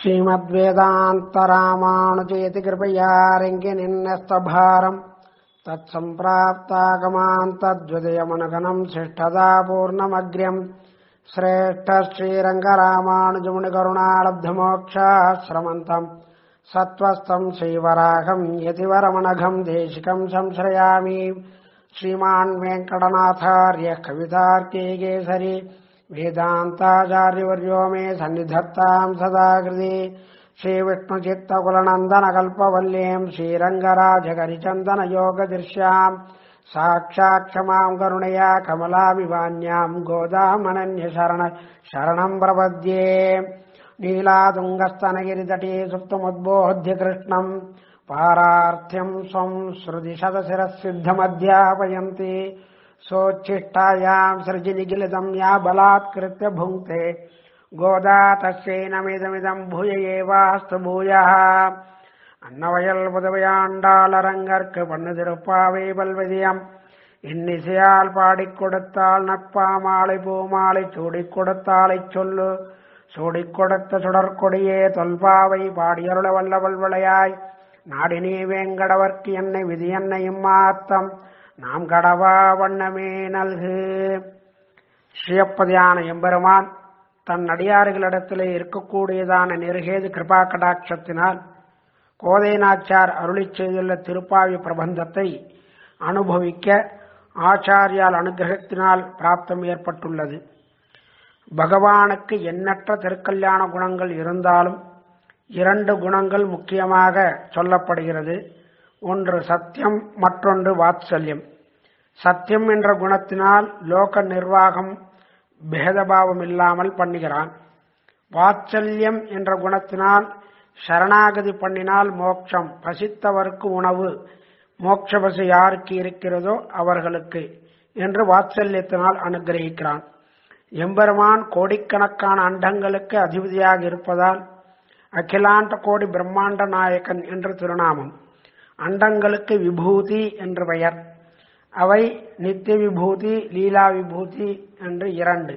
श्रीमद्वेदान्तरामानुचेति कृपया रङ्गिनिन्यस्तभारम् तत्सम्प्राप्तागमान् तद्विदयमनगनम् शिष्ठदा पूर्णमग्र्यम् श्रेष्ठश्रीरङ्गरामानुजमुनिकरुणालब्धमोक्षाश्रमन्तम् सत्त्वस्तम् श्रीवराघम् यतिवरमनघम् देशिकम् संश्रयामि श्रीमान् वेङ्कटनाथार्यः कवितार्के केसरी वेदान्ताचार्यवर्यो मे सन्निधत्ताम् सदा कृति श्रीविष्णुचित्तकुलनन्दनकल्पवल्लीम् श्रीरङ्गराजकरिचन्दनयोगदृश्याम् साक्षात् क्षमाम् करुणया कमलामिवान्याम् गोदामनन्यशरण शरणम् प्रपद्ये नीलातुङ्गस्तनगिरितटे सुप्तमुद्बोध्य कृष्णम् पारार्थ्यम् स्वम् श्रुतिशतशिरःसिद्धमध्यापयन्ति सोच्छिष्टायाम् सृजिनिखिलितम् या बलात्कृत्य भुङ्क्ते गोदा तस्यै नमिदमिदम् भूय एवास्तु भूयः அன்னவயல் புதவையாண்டாளரங்கற்கு பண்ணு திருப்பாவை பல்வதியம் இன்னிசையால் பாடிக் கொடுத்தாள் நட்பாமாலை பூமாலை சூடிக் கொடுத்தாளைச் சொல்லு சூடிக் கொடுத்த சுடற்கொடியே தொல்பாவை பாடியருள வல்லவள் விளையாய் நாடினே வேங்கடவர்க்கு என்னை விதி என்னையும் மாத்தம் நாம் கடவா வண்ணமே நல்கு ஸ்ரீயப்பதியான எம்பெருமான் தன் அடியாறுகளிடத்திலே இருக்கக்கூடியதான நெருகேது கிருபா கடாட்சத்தினால் கோதை நாச்சார் அருளி செய்துள்ள திருப்பாவி பிரபந்தத்தை அனுபவிக்க ஆச்சாரியால் அனுகிரகத்தினால் பிராப்தம் ஏற்பட்டுள்ளது பகவானுக்கு எண்ணற்ற திருக்கல்யாண குணங்கள் இருந்தாலும் இரண்டு குணங்கள் முக்கியமாக சொல்லப்படுகிறது ஒன்று சத்தியம் மற்றொன்று வாத்சல்யம் சத்தியம் என்ற குணத்தினால் லோக நிர்வாகம் பேதபாவம் இல்லாமல் பண்ணுகிறான் வாத்சல்யம் என்ற குணத்தினால் சரணாகதி பண்ணினால் மோட்சம் பசித்தவருக்கு உணவு மோட்ச பசி யாருக்கு இருக்கிறதோ அவர்களுக்கு என்று வாத்சல்யத்தினால் அனுகிரகிக்கிறான் எம்பெருமான் கோடிக்கணக்கான அண்டங்களுக்கு அதிபதியாக இருப்பதால் அகிலாண்ட கோடி பிரம்மாண்ட நாயகன் என்று திருநாமம் அண்டங்களுக்கு விபூதி என்று பெயர் அவை நித்திய விபூதி லீலா விபூதி என்று இரண்டு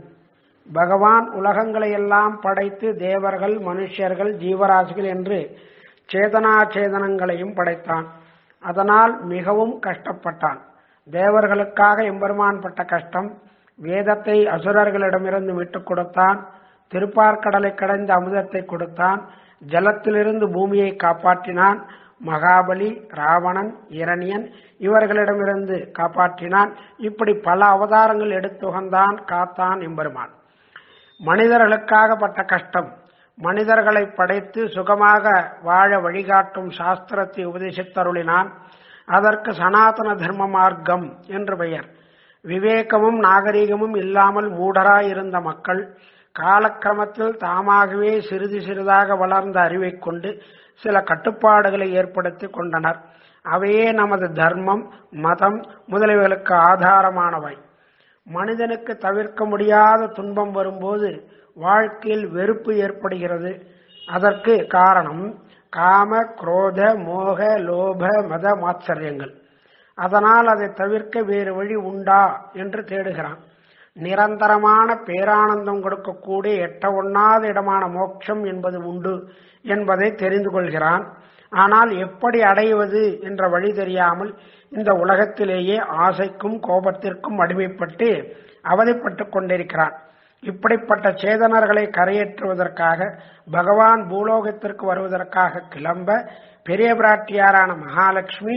பகவான் உலகங்களை எல்லாம் படைத்து தேவர்கள் மனுஷர்கள் ஜீவராசிகள் என்று சேதனா சேதனங்களையும் படைத்தான் அதனால் மிகவும் கஷ்டப்பட்டான் தேவர்களுக்காக எம்பெருமான் பட்ட கஷ்டம் வேதத்தை அசுரர்களிடமிருந்து விட்டுக் கொடுத்தான் திருப்பார்கடலை கடைந்த அமுதத்தை கொடுத்தான் ஜலத்திலிருந்து பூமியை காப்பாற்றினான் மகாபலி ராவணன் இரணியன் இவர்களிடமிருந்து காப்பாற்றினான் இப்படி பல அவதாரங்கள் எடுத்துகந்தான் காத்தான் எம்பெருமான் மனிதர்களுக்காக பட்ட கஷ்டம் மனிதர்களை படைத்து சுகமாக வாழ வழிகாட்டும் சாஸ்திரத்தை உபதேசித்தருளினான் அதற்கு சனாதன தர்ம மார்க்கம் என்று பெயர் விவேகமும் நாகரீகமும் இல்லாமல் மூடராயிருந்த மக்கள் காலக்கிரமத்தில் தாமாகவே சிறிது சிறிதாக வளர்ந்த அறிவை கொண்டு சில கட்டுப்பாடுகளை ஏற்படுத்தி கொண்டனர் அவையே நமது தர்மம் மதம் முதலியவைகளுக்கு ஆதாரமானவை மனிதனுக்கு தவிர்க்க முடியாத துன்பம் வரும்போது வாழ்க்கையில் வெறுப்பு ஏற்படுகிறது அதற்கு காரணம் காம குரோத மோக லோப மத மாச்சரியங்கள் அதனால் அதை தவிர்க்க வேறு வழி உண்டா என்று தேடுகிறான் நிரந்தரமான பேரானந்தம் கொடுக்கக்கூடிய எட்ட ஒண்ணாத இடமான மோட்சம் என்பது உண்டு என்பதை தெரிந்து கொள்கிறான் ஆனால் எப்படி அடைவது என்ற வழி தெரியாமல் இந்த உலகத்திலேயே ஆசைக்கும் கோபத்திற்கும் அடிமைப்பட்டு அவதிப்பட்டு கொண்டிருக்கிறான் இப்படிப்பட்ட சேதனர்களை கரையேற்றுவதற்காக பகவான் பூலோகத்திற்கு வருவதற்காக கிளம்ப பெரிய பிராட்டியாரான மகாலட்சுமி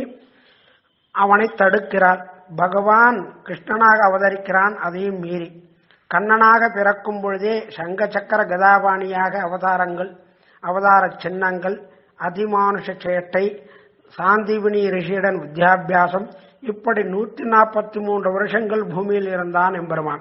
அவனை தடுக்கிறார் பகவான் கிருஷ்ணனாக அவதரிக்கிறான் அதையும் மீறி கண்ணனாக பிறக்கும் பொழுதே சங்க சக்கர கதாபாணியாக அவதாரங்கள் அவதார சின்னங்கள் அதிமானுஷ சேட்டை சாந்திவினி ரிஷியுடன் வித்யாபியாசம் இப்படி நூத்தி நாற்பத்தி மூன்று வருஷங்கள் பூமியில் இருந்தான் எம்பெருமான்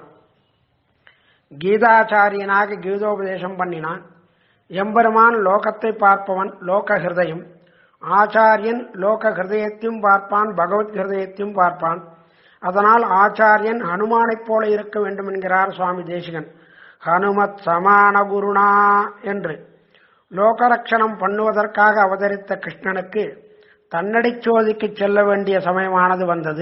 கீதாச்சாரியனாக கீதோபதேசம் பண்ணினான் எம்பெருமான் லோகத்தை பார்ப்பவன் லோக ஹிருதயம் ஆச்சாரியன் லோக ஹிருதயத்தையும் பார்ப்பான் பகவத் ஹிருதயத்தையும் பார்ப்பான் அதனால் ஆச்சாரியன் ஹனுமானைப் போல இருக்க வேண்டும் என்கிறார் சுவாமி தேசிகன் ஹனுமத் சமான குருணா என்று லோகரட்சணம் பண்ணுவதற்காக அவதரித்த கிருஷ்ணனுக்கு தன்னடி சோதிக்கு செல்ல வேண்டிய சமயமானது வந்தது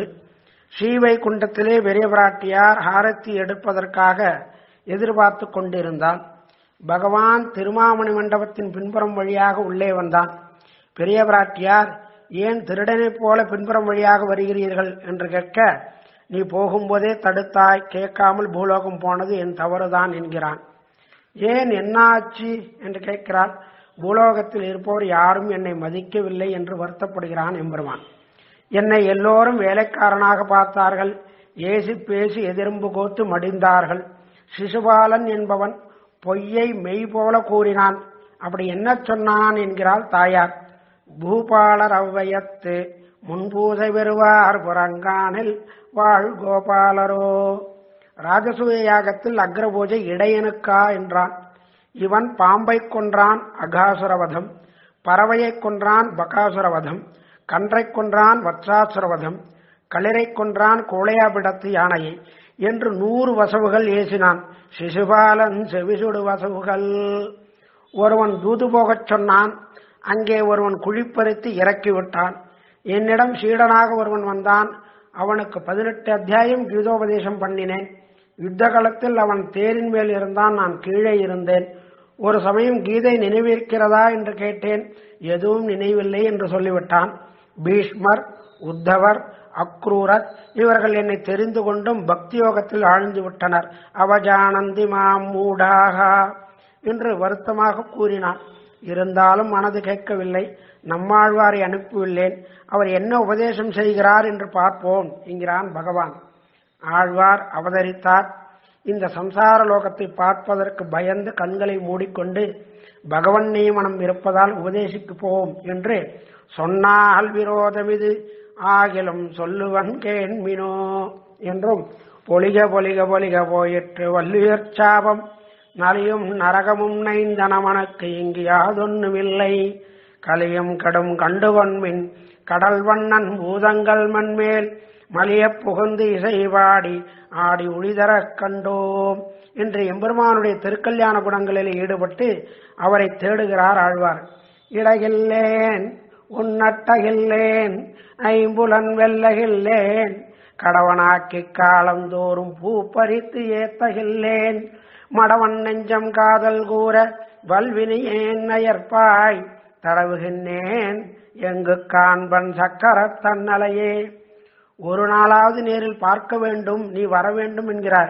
ஸ்ரீவைகுண்டத்திலே பெரிய பிராட்டியார் ஹாரத்தி எடுப்பதற்காக எதிர்பார்த்து கொண்டிருந்தான் பகவான் திருமாமணி மண்டபத்தின் பின்புறம் வழியாக உள்ளே வந்தான் பெரிய பிராட்டியார் ஏன் திருடனைப் போல பின்புறம் வழியாக வருகிறீர்கள் என்று கேட்க நீ போகும்போதே தடுத்தாய் கேட்காமல் பூலோகம் போனது என் தவறுதான் என்கிறான் ஏன் என்ன ஆச்சு என்று கேட்கிறாள் பூலோகத்தில் இருப்பவர் யாரும் என்னை மதிக்கவில்லை என்று வருத்தப்படுகிறான் எம்பெருமான் என்னை எல்லோரும் வேலைக்காரனாக பார்த்தார்கள் ஏசி பேசி எதிர்ம்பு கோத்து மடிந்தார்கள் சிசுபாலன் என்பவன் பொய்யை மெய் போல கூறினான் அப்படி என்ன சொன்னான் என்கிறாள் தாயார் பூபாலர் அவ்வையத்து முன்பூசை பெறுவார் புறங்கானில் வாழ் கோபாலரோ ராஜசூய யாகத்தில் அக்ரபூஜை இடையனுக்கா என்றான் இவன் பாம்பை கொன்றான் அகாசுரவதம் பறவையை கொன்றான் பகாசுரவதம் கன்றை கொன்றான் வத்சாசுரவதம் களிரை கொன்றான் கோளையாபிடத்து யானையை என்று நூறு வசவுகள் ஏசினான் சிசுபாலன் செவிசுடு வசவுகள் ஒருவன் தூது போகச் சொன்னான் அங்கே ஒருவன் குழிப்பறித்து இறக்கி விட்டான் என்னிடம் சீடனாக ஒருவன் வந்தான் அவனுக்கு பதினெட்டு அத்தியாயம் கீதோபதேசம் பண்ணினேன் யுத்த காலத்தில் அவன் தேரின் மேல் இருந்தான் நான் கீழே இருந்தேன் ஒரு சமயம் கீதை நினைவிருக்கிறதா என்று கேட்டேன் எதுவும் நினைவில்லை என்று சொல்லிவிட்டான் பீஷ்மர் உத்தவர் அக்ரூரர் இவர்கள் என்னை தெரிந்து கொண்டும் பக்தி யோகத்தில் ஆழ்ந்து விட்டனர் அவஜானந்தி மாம் மூடாக என்று வருத்தமாக கூறினான் இருந்தாலும் மனது கேட்கவில்லை நம்மாழ்வாரை அனுப்பியுள்ளேன் அவர் என்ன உபதேசம் செய்கிறார் என்று பார்ப்போம் என்கிறான் பகவான் ஆழ்வார் அவதரித்தார் இந்த சம்சார லோகத்தை பார்ப்பதற்கு பயந்து கண்களை மூடிக்கொண்டு பகவன் நியமனம் இருப்பதால் உபதேசிக்கு போவோம் என்று சொன்னால் விரோதம் இது ஆகிலும் சொல்லுவன் கேண்மினோ என்றும் பொலிக பொலிக பொலிக போயிற்று வல்லுயர் சாபம் நலியும் நரகமும் நைந்தனமனக்கு இங்கு யாதொன்னுமில்லை கலியும் கடும் கண்டுகொன்மின் கடல் வண்ணன் பூதங்கள் மண்மேல் மலியப் புகுந்து இசைவாடி ஆடி ஒளிதரக் கண்டோம் என்று எம்பெருமானுடைய திருக்கல்யாண குணங்களில் ஈடுபட்டு அவரை தேடுகிறார் ஆழ்வார் இடையில்லேன் உன்னட்டகில்லேன் ஐம்புலன் வெல்லகில்லேன் கடவனாக்கி காலந்தோறும் பூ பறித்து ஏத்தகில்லேன் மடவன் நெஞ்சம் காதல் கூற வல்வினியேன் அயற்பாய் தடவுகின்றேன் எங்கு காண்பன் சக்கரத் தன்னலையே ஒரு நாளாவது நேரில் பார்க்க வேண்டும் நீ வர வேண்டும் என்கிறார்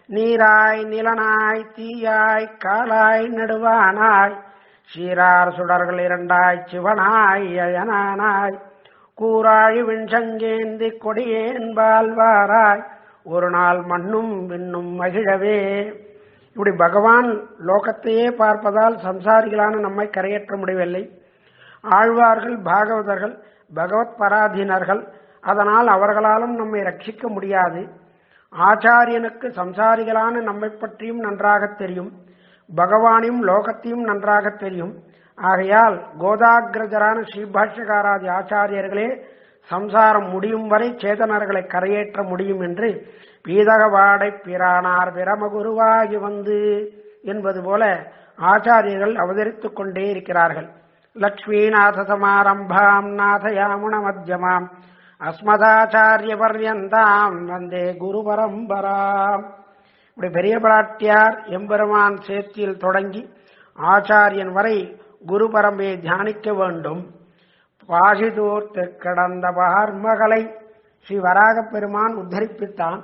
நீராய் நிலனாய் தீயாய் காலாய் நடுவானாய் சீரார் சுடர்கள் இரண்டாய் சிவனாய் அயனானாய் கூறாழி விண்சங்கேந்தி கொடியேன் பால்வாராய் ஒரு நாள் மண்ணும் விண்ணும் மகிழவே இப்படி பகவான் லோகத்தையே பார்ப்பதால் சம்சாரிகளான நம்மை கரையேற்ற முடியவில்லை ஆழ்வார்கள் பாகவதர்கள் பகவத் பராதீனர்கள் அதனால் அவர்களாலும் நம்மை ரட்சிக்க முடியாது ஆச்சாரியனுக்கு சம்சாரிகளான நம்மை பற்றியும் நன்றாக தெரியும் பகவானையும் லோகத்தையும் நன்றாக தெரியும் ஆகையால் கோதாகிரஜரான ஸ்ரீபாஷ்யகாராதி ஆச்சாரியர்களே சம்சாரம் முடியும் வரை சேதனர்களை கரையேற்ற முடியும் என்று பீதகவாடை பிரானார் பிரமகுருவாகி வந்து என்பது போல ஆச்சாரியர்கள் அவதரித்துக் கொண்டே இருக்கிறார்கள் லக்ஷ்மீநாத சமாரம்பாம் நாதயாமுன மத்தியமாம் அஸ்மதாச்சாரிய பர்யந்தாம் வந்தே குரு பரம்பராம் இப்படி பெரிய பிராட்டியார் எம்பெருமான் சேத்தியில் தொடங்கி ஆச்சாரியன் வரை குரு பரம்பையை தியானிக்க வேண்டும் பாசிதூர்த்து கடந்த பார்மகளை ஸ்ரீ வராகப் பெருமான் உத்தரிப்பித்தான்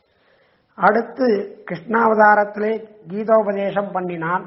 அடுத்து கிருஷ்ணாவதாரத்திலே கீதோபதேசம் பண்ணினான்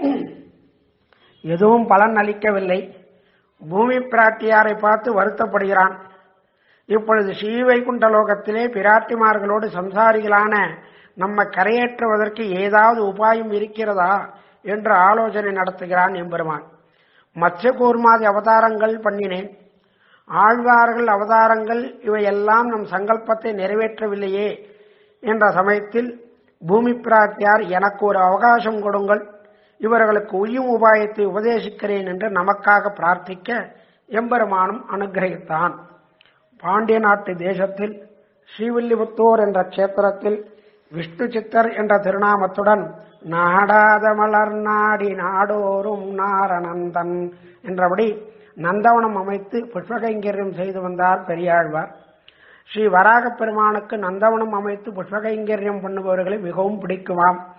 எதுவும் பலன் அளிக்கவில்லை பூமி பிராட்டியாரை பார்த்து வருத்தப்படுகிறான் இப்பொழுது ஸ்ரீவைகுண்ட லோகத்திலே பிராட்டிமார்களோடு சம்சாரிகளான நம்ம கரையேற்றுவதற்கு ஏதாவது உபாயம் இருக்கிறதா என்று ஆலோசனை நடத்துகிறான் எம்பெருமான் மத்ஸ்யகூர்மாதி அவதாரங்கள் பண்ணினேன் ஆழ்வார்கள் அவதாரங்கள் இவையெல்லாம் நம் சங்கல்பத்தை நிறைவேற்றவில்லையே என்ற சமயத்தில் பூமி பிராட்டியார் எனக்கு ஒரு அவகாசம் கொடுங்கள் இவர்களுக்கு உய்யும் உபாயத்தை உபதேசிக்கிறேன் என்று நமக்காக பிரார்த்திக்க எம்பெருமானும் அனுகிரகித்தான் பாண்டிய நாட்டு தேசத்தில் ஸ்ரீவில்லிபுத்தூர் என்ற கஷேத்திரத்தில் விஷ்ணு சித்தர் என்ற திருநாமத்துடன் நாடாத மலர் நாடி நாடோறும் நாரணந்தன் என்றபடி நந்தவனம் அமைத்து புஷ்பகைங்கரியம் செய்து வந்தார் பெரியாழ்வார் ஸ்ரீ வராகப் பெருமானுக்கு நந்தவனம் அமைத்து புஷ்பகைங்கரியம் பண்ணுபவர்களை மிகவும் பிடிக்குமாம்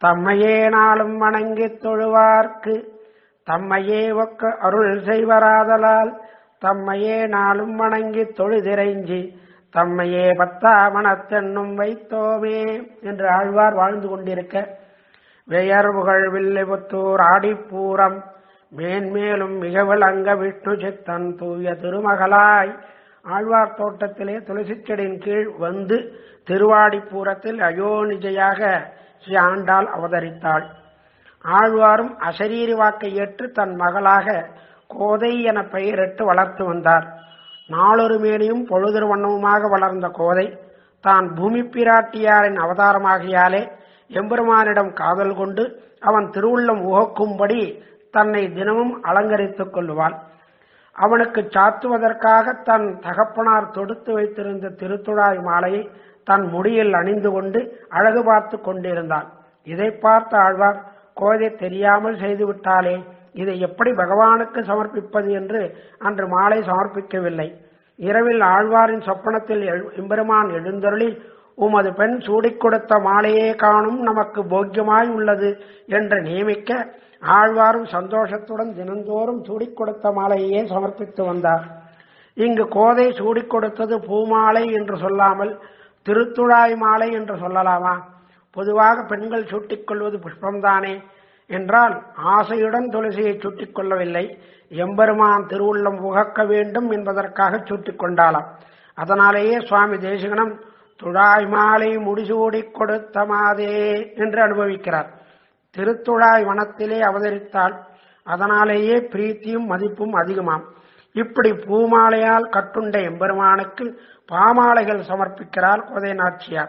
தம்மையே நாளும் வணங்கித் தொழுவார்க்கு தம்மையே ஒக்க அருள் செய்வராதலால் தம்மையே நாளும் வணங்கித் தொழுதிரைஞ்சி தம்மையே பத்தாமணத்தென்னும் வைத்தோமே என்று ஆழ்வார் வாழ்ந்து கொண்டிருக்க வெயர்புகழ் வில்லிபுத்தூர் ஆடிப்பூரம் மேன்மேலும் மிக விளங்க விஷ்ணு சித்தன் தூய திருமகளாய் ஆழ்வார் தோட்டத்திலே துளசிச் செடியின் கீழ் வந்து திருவாடிப்பூரத்தில் அயோனிஜையாக ஸ்ரீ ஆண்டாள் அவதரித்தாள் ஆழ்வாரும் அசரீரி வாக்கை ஏற்று தன் மகளாக கோதை என பெயரிட்டு வளர்த்து வந்தார் நாளொரு மேனியும் பொழுதொரு வண்ணமுமாக வளர்ந்த கோதை தான் பூமி பிராட்டியாரின் அவதாரமாகியாலே எம்பெருமானிடம் காதல் கொண்டு அவன் திருவுள்ளம் உகக்கும்படி தன்னை தினமும் அலங்கரித்துக் கொள்ளுவாள் அவனுக்கு சாத்துவதற்காக தன் தகப்பனார் தொடுத்து வைத்திருந்த திருத்துழாய் மாலையை தன் முடியில் அணிந்து கொண்டு அழகு பார்த்து கொண்டிருந்தான் இதை பார்த்த ஆழ்வார் கோதை தெரியாமல் செய்துவிட்டாலே இதை எப்படி பகவானுக்கு சமர்ப்பிப்பது என்று அன்று மாலை சமர்ப்பிக்கவில்லை இரவில் ஆழ்வாரின் சொப்பனத்தில் எழு- எம்பெருமான் எழுந்தருளி உமது பெண் சூடிக் கொடுத்த மாலையே காணும் நமக்கு போக்கியமாய் உள்ளது என்று நியமிக்க ஆழ்வாரும் சந்தோஷத்துடன் தினந்தோறும் சூடிக் கொடுத்த மாலையே சமர்ப்பித்து வந்தார் இங்கு கோதை சூடிக் கொடுத்தது பூமாலை என்று சொல்லாமல் திருத்துழாய் மாலை என்று சொல்லலாமா பொதுவாக பெண்கள் சூட்டிக் கொள்வது புஷ்பம்தானே என்றால் ஆசையுடன் துளசியை சூட்டிக் கொள்ளவில்லை எம்பெருமான் திருவுள்ளம் உகக்க வேண்டும் என்பதற்காக சூட்டிக் கொண்டாளாம் அதனாலேயே சுவாமி தேசிகனம் துழாய் மாலை முடிசூடிக் கொடுத்த மாதே என்று அனுபவிக்கிறார் திருத்துழாய் வனத்திலே அவதரித்தாள் அதனாலேயே பிரீத்தியும் மதிப்பும் அதிகமாம் இப்படி பூமாலையால் கட்டுண்ட எம்பெருமானுக்கு பாமாலைகள் சமர்ப்பிக்கிறார் கோதை நாச்சியார்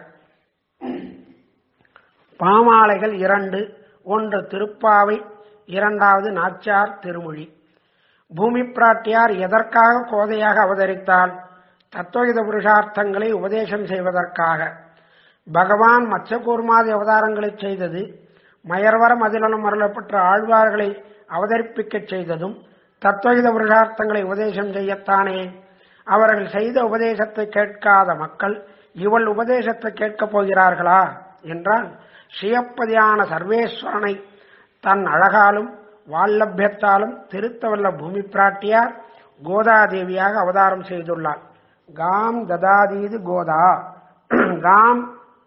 பாமாலைகள் இரண்டு ஒன்று திருப்பாவை இரண்டாவது நாச்சியார் திருமொழி பூமி பிராட்டியார் எதற்காக கோதையாக அவதரித்தாள் தத்துவகித புருஷார்த்தங்களை உபதேசம் செய்வதற்காக பகவான் மச்சகூர்மாதி அவதாரங்களை செய்தது மயர்வரம் அதிலும் அருளப்பட்ட ஆழ்வார்களை அவதரிப்பிக்கச் செய்ததும் தத்துவகித புருஷார்த்தங்களை உபதேசம் செய்யத்தானே அவர்கள் செய்த உபதேசத்தை கேட்காத மக்கள் இவள் உபதேசத்தை கேட்கப் போகிறார்களா என்றால் ஸ்ரீயப்பதியான சர்வேஸ்வரனை தன் அழகாலும் வால்லபியத்தாலும் திருத்தவல்ல பூமி பிராட்டியார் கோதாதேவியாக அவதாரம் செய்துள்ளார் காம் ததாதீது கோதா காம்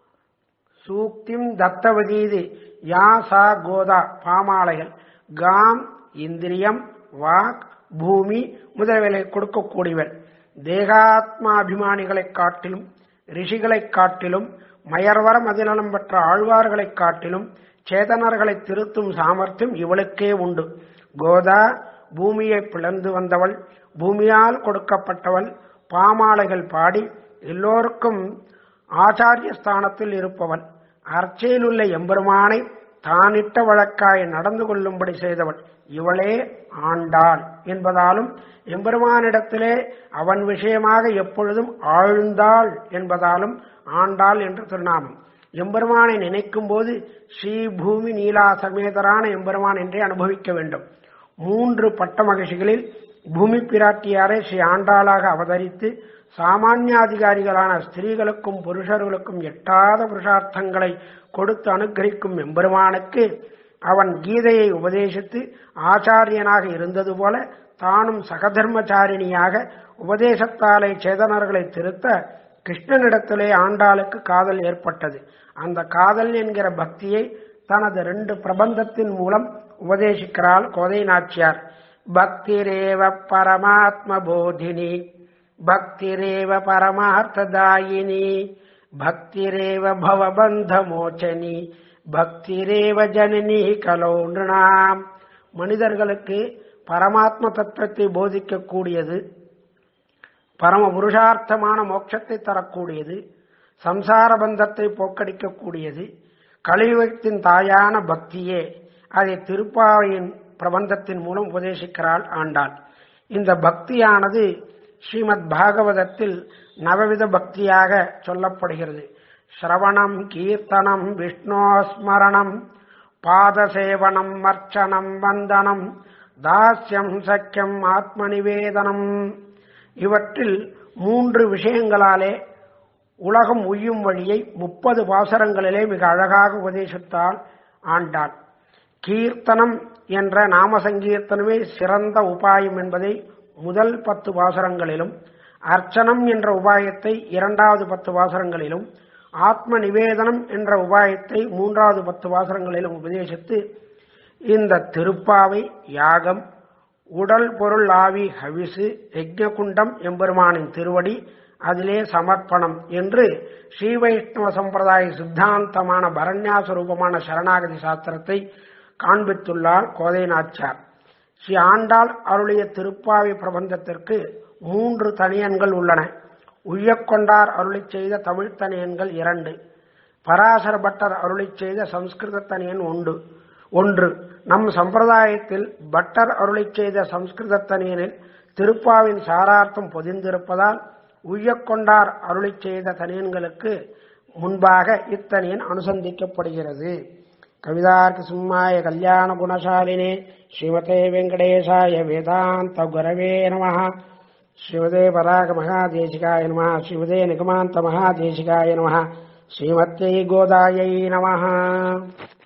சூக்திம் தத்தவதீது யா சா கோதா பாமாலைகள் காம் இந்திரியம் வாக் பூமி முதலியவை கொடுக்கக்கூடியவள் தேகாத்மாபிமானிகளைக் காட்டிலும் ரிஷிகளைக் காட்டிலும் மயர்வரம் அதிநலம் பெற்ற ஆழ்வார்களைக் காட்டிலும் சேதனர்களை திருத்தும் சாமர்த்தியம் இவளுக்கே உண்டு கோதா பூமியை பிளந்து வந்தவள் பூமியால் கொடுக்கப்பட்டவள் பாமாலைகள் பாடி எல்லோருக்கும் ஆச்சாரிய ஸ்தானத்தில் இருப்பவள் அர்ச்சையிலுள்ள எம்பெருமானை தானிட்ட வழக்காய் நடந்து கொள்ளும்படி செய்தவள் இவளே ஆண்டாள் என்பதாலும் எம்பெருமானிடத்திலே அவன் விஷயமாக எப்பொழுதும் ஆழ்ந்தாள் என்பதாலும் ஆண்டாள் என்று திருநாமம் எம்பெருமானை நினைக்கும் போது ஸ்ரீ பூமி நீலா சமேதரான எம்பெருமான் என்றே அனுபவிக்க வேண்டும் மூன்று பட்ட மகிழ்ச்சிகளில் பூமி பிராட்டியாரை ஸ்ரீ ஆண்டாளாக அவதரித்து சாமானியாதிகாரிகளான ஸ்திரீகளுக்கும் புருஷர்களுக்கும் எட்டாத புருஷார்த்தங்களை கொடுத்து அனுகிரகிக்கும் எம்பெருமானுக்கு அவன் கீதையை உபதேசித்து ஆச்சாரியனாக இருந்தது போல தானும் சகதர்மச்சாரிணியாக உபதேசத்தாலே சேதனர்களை திருத்த கிருஷ்ணனிடத்திலே ஆண்டாளுக்கு காதல் ஏற்பட்டது அந்த காதல் என்கிற பக்தியை தனது ரெண்டு பிரபந்தத்தின் மூலம் உபதேசிக்கிறாள் கோதை நாச்சியார் பக்திரேவ பரமாத்ம போதினி பக்திரேவ பரமார்த்ததாயினி பக்திரேவ பவபந்த மோச்சனி பக்திரேவ ஜனனி கலோ நிருணாம் மனிதர்களுக்கு பரமாத்ம தத்துவத்தை போதிக்கக்கூடியது பரம புருஷார்த்தமான மோட்சத்தை தரக்கூடியது சம்சார பந்தத்தை போக்கடிக்கக்கூடியது கலியுகத்தின் தாயான பக்தியே அதை திருப்பாவையின் பிரபந்தத்தின் மூலம் உபதேசிக்கிறாள் ஆண்டாள் இந்த பக்தியானது ஸ்ரீமத் பாகவதத்தில் நவவித பக்தியாக சொல்லப்படுகிறது ஸ்ரவணம் கீர்த்தனம் விஷ்ணோஸ்மரணம் பாதசேவனம் அர்ச்சனம் வந்தனம் தாஸ்யம் சக்கியம் ஆத்ம நிவேதனம் இவற்றில் மூன்று விஷயங்களாலே உலகம் உய்யும் வழியை முப்பது பாசரங்களிலே மிக அழகாக உபதேசித்தாள் ஆண்டாள் கீர்த்தனம் என்ற நாம சங்கீர்த்தனமே சிறந்த உபாயம் என்பதை முதல் பத்து வாசரங்களிலும் அர்ச்சனம் என்ற உபாயத்தை இரண்டாவது பத்து வாசரங்களிலும் ஆத்ம நிவேதனம் என்ற உபாயத்தை மூன்றாவது பத்து வாசரங்களிலும் உபதேசித்து இந்த திருப்பாவை யாகம் உடல் பொருள் ஆவி ஹவிசு யஜ்ஞகுண்டம் எம்பெருமானின் திருவடி அதிலே சமர்ப்பணம் என்று ஸ்ரீ வைஷ்ணவ சம்பிரதாய சித்தாந்தமான பரண்யாச ரூபமான சரணாகதி சாஸ்திரத்தை காண்பித்துள்ளார் கோதை நாச்சார் ஸ்ரீ ஆண்டாள் அருளிய திருப்பாவை பிரபந்தத்திற்கு மூன்று தனியன்கள் உள்ளன உய்யக்கொண்டார் அருளி செய்த தமிழ் தனியன்கள் இரண்டு பராசர பட்டர் அருளி செய்த சம்ஸ்கிருத தனியன் உண்டு ஒன்று நம் சம்பிரதாயத்தில் பட்டர் அருளி செய்த சம்ஸ்கிருத தனியனில் திருப்பாவின் சாரார்த்தம் பொதிந்திருப்பதால் உய்யக்கொண்டார் அருளி செய்த தனியன்களுக்கு முன்பாக இத்தனியன் அனுசந்திக்கப்படுகிறது கவிதார்க்க சிம்மாய கல்யாண குணசாலினே ஸ்ரீமதே வெங்கடேசாய வேதாந்த குரவே நம ஸ்ரீமதே பராக மகாதேசிகாய நம ஸ்ரீமதே நிகமாந்த மகாதேசிகாய நம ஸ்ரீமத்தே கோதாயை நம